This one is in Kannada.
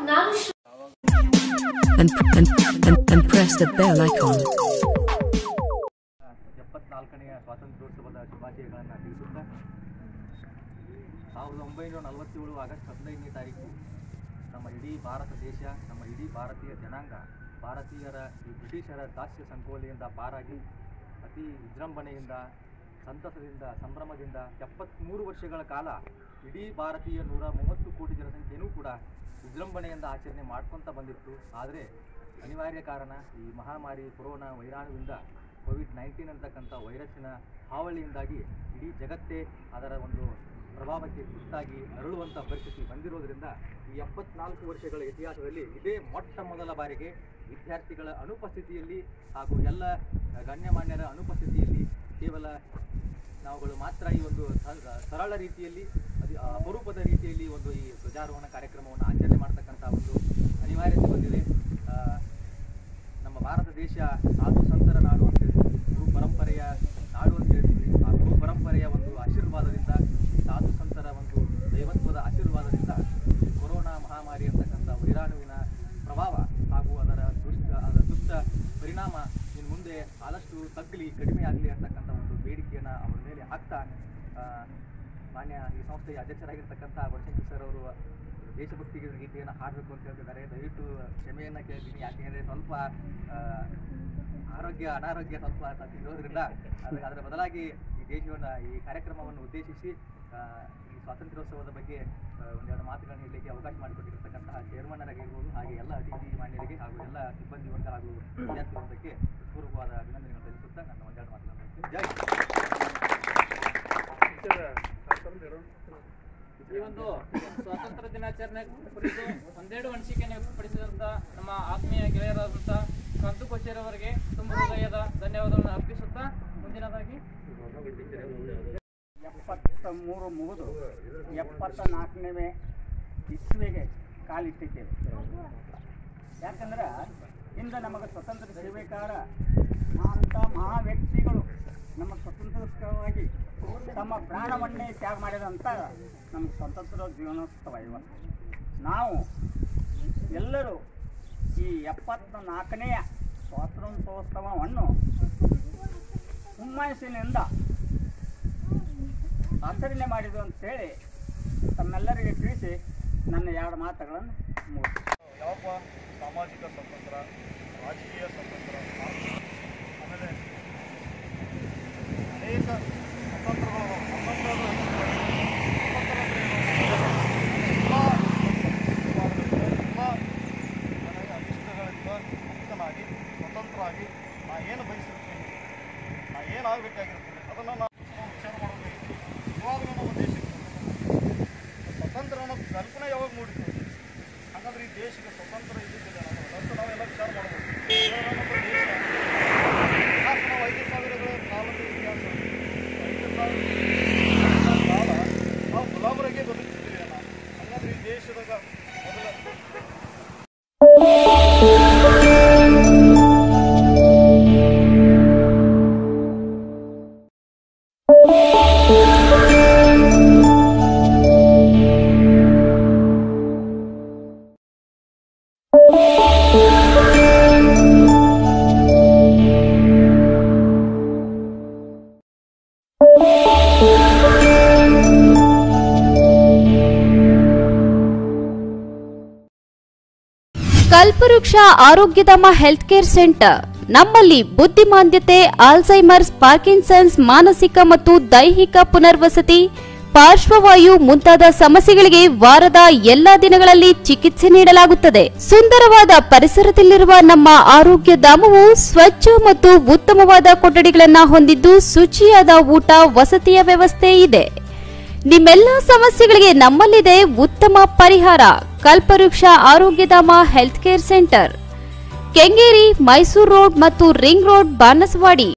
ನಾನು ಶ್ರ- and, and, and, and press the bell icon. ಎಪ್ಪತ್ನಾಲ್ಕನೆಯ ಸ್ವಾತಂತ್ರ್ಯೋತ್ಸವದ ಶುಭಾಶಯಗಳನ್ನು ತಿಳಿಸುತ್ತಾ ಸಾವಿರದ ಒಂಬೈನೂರ ನಲವತ್ತೇಳು ಆಗಸ್ಟ್ ಹದಿನೈದನೇ ತಾರೀಕು ನಮ್ಮ ಇಡೀ ಭಾರತ ದೇಶ ನಮ್ಮ ಇಡೀ ಭಾರತೀಯ ಜನಾಂಗ ಭಾರತೀಯರ ಈ ಬ್ರಿಟಿಷರ ದಾಸ್ಯ ಸಂಕೋಲೆಯಿಂದ ಪಾರಾಗಿ ಅತಿ ವಿಜೃಂಭಣೆಯಿಂದ ಸಂತಸದಿಂದ ಸಂಭ್ರಮದಿಂದ ಎಪ್ಪತ್ತ್ಮೂರು ವರ್ಷಗಳ ಕಾಲ ಇಡೀ ಭಾರತೀಯ ನೂರ ಮೂವತ್ತು ಕೋಟಿ ಜನಸಂಖ್ಯೆಯೂ ಕೂಡ ವಿಜೃಂಭಣೆಯಿಂದ ಆಚರಣೆ ಮಾಡ್ಕೊತ ಬಂದಿತ್ತು ಆದರೆ ಅನಿವಾರ್ಯ ಕಾರಣ ಈ ಮಹಾಮಾರಿ ಕೊರೋನಾ ವೈರಾಣುವಿಂದ ಕೋವಿಡ್ ನೈನ್ಟೀನ್ ಅಂತಕ್ಕಂಥ ವೈರಸ್ಸಿನ ಹಾವಳಿಯಿಂದಾಗಿ ಇಡೀ ಜಗತ್ತೇ ಅದರ ಒಂದು ಪ್ರಭಾವಕ್ಕೆ ತುತ್ತಾಗಿ ನರಳುವಂಥ ಪರಿಸ್ಥಿತಿ ಬಂದಿರೋದ್ರಿಂದ ಈ ಎಪ್ಪತ್ನಾಲ್ಕು ವರ್ಷಗಳ ಇತಿಹಾಸದಲ್ಲಿ ಇದೇ ಮೊಟ್ಟ ಮೊದಲ ಬಾರಿಗೆ ವಿದ್ಯಾರ್ಥಿಗಳ ಅನುಪಸ್ಥಿತಿಯಲ್ಲಿ ಹಾಗೂ ಎಲ್ಲ ಗಣ್ಯಮಾನ್ಯರ ಅನುಪಸ್ಥಿತಿಯಲ್ಲಿ ಕೇವಲ ನಾವುಗಳು ಮಾತ್ರ ಈ ಒಂದು ಸ- ಸರಳ ರೀತಿಯಲ್ಲಿ ಅದು ಅಪರೂಪದ ರೀತಿಯಲ್ಲಿ ಒಂದು ಈ ಧ್ವಜಾರೋಹಣ ಕಾರ್ಯಕ್ರಮವನ್ನು ಆಚರಣೆ ಮಾಡ್ತಕ್ಕಂಥ ಒಂದು ಅನಿವಾರ್ಯತೆ ಬಂದಿದೆ ಆ, ನಮ್ಮ ಭಾರತ ದೇಶ ಸಾಧು ಸಂತರ ನಾಡು ಅಂತ ಹೇಳ್ತೀವಿ ಗುರು ಪರಂಪರೆಯ ನಾಡು ಅಂತ ಹೇಳ್ತೀವಿ ಆ ಗುರು ಪರಂಪರೆಯ ಒಂದು ಆಶೀರ್ವಾದದಿಂದ ಈ ಸಾಧು ಸಂತರ ಒಂದು ದೈವತ್ವದ ಆಶೀರ್ವಾದದಿಂದ ಈ ಕೊರೋನಾ ಮಹಾಮಾರಿ ಅಂತಕ್ಕಂಥ ವೈರಾಣುವಿನ ಪ್ರಭಾವ ಹಾಗೂ ಅದರ ದುಷ್ಟ ಅದರ ದುಷ್ಟ ಪರಿಣಾಮ ಇನ್ನು ಮುಂದೆ ಆದಷ್ಟು ತಗ್ಗಲಿ ಕಡಿಮೆ ಆಗಲಿ ಅಂತಕ್ಕಂಥ ಒಂದು ಬೇಡಿಕೆಯನ್ನು ಅವರ ಮೇಲೆ ಹಾಕ್ತಾ ಆ, ಮಾನ್ಯ ಈ ಸಂಸ್ಥೆಯ ಅಧ್ಯಕ್ಷರಾಗಿರ್ತಕ್ಕಂಥ ವರಶಂಕರ್ ಸರ್ ಅವರು ದೇಶಭಕ್ತಿ ಗೀತೆಯನ್ನು ಹಾಡಬೇಕು ಅಂತ ಹೇಳ್ತಿದ್ದಾರೆ ದಯವಿಟ್ಟು ಕ್ಷಮೆಯನ್ನು ಕೇಳ್ತೀನಿ ಯಾಕೆಂದರೆ ಸ್ವಲ್ಪ ಆ, ಆರೋಗ್ಯ ಅನಾರೋಗ್ಯ ಸ್ವಲ್ಪ ಸ್ವಲ್ಪ ಇರೋದ್ರಿಂದ ಅದ್ರ ಅದರ ಬದಲಾಗಿ ಈ ದೇಶವನ್ನು ಈ ಕಾರ್ಯಕ್ರಮವನ್ನು ಉದ್ದೇಶಿಸಿ ಆ, ಈ ಸ್ವಾತಂತ್ರ್ಯೋತ್ಸವದ ಬಗ್ಗೆ ಆ, ಒಂದೆರಡು ಮಾತುಗಳನ್ನು ಹೇಳಲಿಕ್ಕೆ ಅವಕಾಶ ಮಾಡಿಕೊಟ್ಟಿರ್ತಕ್ಕಂತಹ ಚೇರ್ಮನ್ನರಾಗಿರ್ಬೋದು ಹಾಗೆ ಎಲ್ಲ ಅತಿಥಿ ಮಾನ್ಯರಿಗೆ ಹಾಗೂ ಎಲ್ಲ ಸಿಬ್ಬಂದಿ ವರ್ಗ ಹಾಗೂ ವಿದ್ಯಾರ್ಥಿ ವೃಂದಕ್ಕೆ ಪೂರ್ವಕವಾದ ಅಭಿನಂದನೆಗಳನ್ನು ಸಲ್ಲಿಸುತ್ತಾ ನನ್ನ ಒಂದೆರಡು ಮಾತುಗಳನ್ನು ಹೇಳ್ತೀನಿ. ಜೈ ಈ ಒಂದು ಸ್ವಾತಂತ್ರ್ಯ ದಿನಾಚರಣೆ ಕುರಿತು ಒಂದೆರಡು ಅನಿಸಿಕೆಯನ್ನು ವ್ಯಕ್ತಪಡಿಸಿದಂತ ನಮ್ಮ ಆತ್ಮೀಯ ಗೆಳೆಯರಾದಂಥ ಕಂತು ಕೊಚ್ಚೇರವರಿಗೆ ತುಂಬ ಹೃದಯದ ಧನ್ಯವಾದಗಳನ್ನು ಅರ್ಪಿಸುತ್ತಾ ಮುಂದಿನದಾಗಿ ಎಪ್ಪತ್ತ ಮೂರು ಮುಗಿದು ಎಪ್ಪತ್ತ ನಾಲ್ಕನೇ ಇಸ್ವಿಗೆ ಕಾಲಿಟ್ಟಿದ್ದೇವೆ ಯಾಕಂದ್ರೆ ಇಂದು ನಮಗೆ ಸ್ವತಂತ್ರ ಸೇವೆಕಾರ ಅಂಥ ಮಹಾ ವ್ಯಕ್ತಿಗಳು ನಮ್ಮ ಸ್ವತಂತ್ರಕ್ಕಾಗಿ ತಮ್ಮ ಪ್ರಾಣವನ್ನೇ ತ್ಯಾಗ ಮಾಡಿದಂಥ ನಮಗೆ ಸ್ವತಂತ್ರ ಜೀವನೋತ್ಸವ ಇವತ್ತು ನಾವು ಎಲ್ಲರೂ ಈ ಎಪ್ಪತ್ತ ನಾಲ್ಕನೆಯ ಸ್ವಾತಂತ್ರ್ಯೋತ್ಸವವನ್ನು ಹುಮ್ಮಸ್ಸಿನಿಂದ ಆಚರಣೆ ಮಾಡಿದ್ದು ಅಂತೇಳಿ ತಮ್ಮೆಲ್ಲರಿಗೆ ತಿಳಿಸಿ ನನ್ನ ಎರಡು ಮಾತುಗಳನ್ನು ಮುಗಿಸಿ ಯಾವಪ್ಪ ಸಾಮಾಜಿಕ ಸ್ವತಂತ್ರ ರಾಜಕೀಯ ಸ್ವತಂತ್ರ ಆಮೇಲೆ ಅನೇಕ ಸ್ವತಂತ್ರಗಳು ಸ್ವತಂತ್ರಗಳು ಸ್ವತಂತ್ರ ಎಲ್ಲ ನನಗೆ ಅನಿಷ್ಟಗಳಿಂದ ಮುಕ್ತನಾಗಿ ಸ್ವತಂತ್ರವಾಗಿ ನಾ ಏನು ಬಯಸಿರ್ತೀನಿ ನಾ ಏನಾಗಬೇಕಾಗಿರ್ತೀನಿ ಅದನ್ನು ನಾನು ವಿಚಾರ ಮಾಡಬೇಕು ಇವಾಗಲೂ ನಮ್ಮ ದೇಶಕ್ಕೆ ಸ್ವತಂತ್ರ ಅನ್ನೋ ಕಲ್ಪನೆ ಯಾವಾಗ ಮೂಡಿತು ಹಾಗಾದ್ರೆ ಈ ದೇಶಕ್ಕೆ ಸ್ವತಂತ್ರ ಇದ್ದಿದ್ದಿಲ್ಲ ನಾವು ಅಂತ ನಾವೆಲ್ಲ ವಿಚಾರ ಮಾಡಬೇಕು ಇವಾಗ ನಮ್ಮ ದೇಶ ಇತಿಹಾಸ ನಾವು ಐದು ಸಾವಿರಗಳ ಕಾಲದ ಇತಿಹಾಸ ಐದು ಸಾವಿರ ವರ್ಷಗಳ ಕಾಲ ನಾವು ಗುಲಾಮರಾಗೆ ಬದುಕ್ತಿದ್ದೀವಿ ಅಲ್ಲ ಹಾಗಾದ್ರೆ ಈ ದೇಶದಾಗ ಮೊದಲ ಕಲ್ಪವೃಕ್ಷ ಆರೋಗ್ಯಧಾಮ ಹೆಲ್ತ್ ಕೇರ್ ಸೆಂಟರ್ ನಮ್ಮಲ್ಲಿ ಬುದ್ಧಿಮಾಂದ್ಯತೆ ಆಲ್ಝೈಮರ್ಸ್ ಪಾರ್ಕಿನ್ಸನ್ಸ್ ಮಾನಸಿಕ ಮತ್ತು ದೈಹಿಕ ಪುನರ್ವಸತಿ ಪಾರ್ಶ್ವವಾಯು ಮುಂತಾದ ಸಮಸ್ಯೆಗಳಿಗೆ ವಾರದ ಎಲ್ಲಾ ದಿನಗಳಲ್ಲಿ ಚಿಕಿತ್ಸೆ ನೀಡಲಾಗುತ್ತದೆ ಸುಂದರವಾದ ಪರಿಸರದಲ್ಲಿರುವ ನಮ್ಮ ಆರೋಗ್ಯ ಧಾಮವು ಸ್ವಚ್ಛ ಮತ್ತು ಉತ್ತಮವಾದ ಕೊಠಡಿಗಳನ್ನು ಹೊಂದಿದ್ದು ಶುಚಿಯಾದ ಊಟ ವಸತಿಯ ವ್ಯವಸ್ಥೆ ಇದೆ ನಿಮ್ಮೆಲ್ಲ ಸಮಸ್ಯೆಗಳಿಗೆ ನಮ್ಮಲ್ಲಿದೆ ಉತ್ತಮ ಪರಿಹಾರ Kalpavriksha Arogyadhama health care centre Kengeri Mysore road ಮತ್ತು ರಿಂಗ್ ರೋಡ್ ಬಾನಸವಾಡಿ